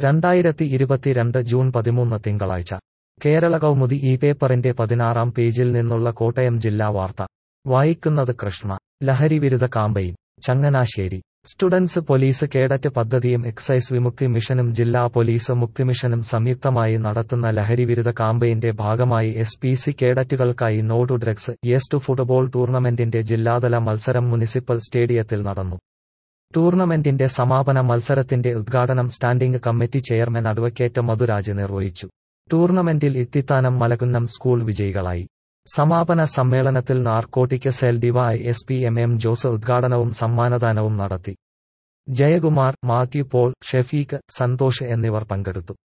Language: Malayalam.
രണ്ടായിരത്തി ഇരുപത്തിരണ്ട് ജൂൺ പതിമൂന്ന് തിങ്കളാഴ്ച കേരള കൗമുദി ഈ പേപ്പറിന്റെ പതിനാറാം പേജിൽ നിന്നുള്ള കോട്ടയം ജില്ലാ വാർത്ത വായിക്കുന്നത് കൃഷ്ണ ലഹരിവിരുദ്ധ campaign Changanassery students police cadet പദ്ധതിയും എക്സൈസ് വിമുക്തി മിഷനും ജില്ലാ പോലീസ് മുക്തി മിഷനും സംയുക്തമായി നടത്തുന്ന ലഹരിവിരുദ്ധ കാമ്പയിന്റെ ഭാഗമായി എസ് പി സി കേഡറ്റുകൾക്കായി no to drugs yes to football ടൂർണമെന്റിന്റെ ജില്ലാതല മത്സരം മുനിസിപ്പൽ സ്റ്റേഡിയത്തിൽ നടന്നു ടൂർണമെന്റിന്റെ സമാപന മത്സരത്തിന്റെ ഉദ്ഘാടനം standing committee chairman advocate Madhuraj നിർവഹിച്ചു ടൂർണമെന്റിൽ ഇത്തിത്താനം മലകുന്നം സ്കൂൾ വിജയികളായി സമാപന സമ്മേളനത്തിൽ narcotic cell DY S P M M Jose ഉദ്ഘാടനവും സമ്മാനദാനവും നടത്തി ജയകുമാർ മാത്യു പോൾ ഷെഫീഖ് സന്തോഷ് എന്നിവർ പങ്കെടുത്തു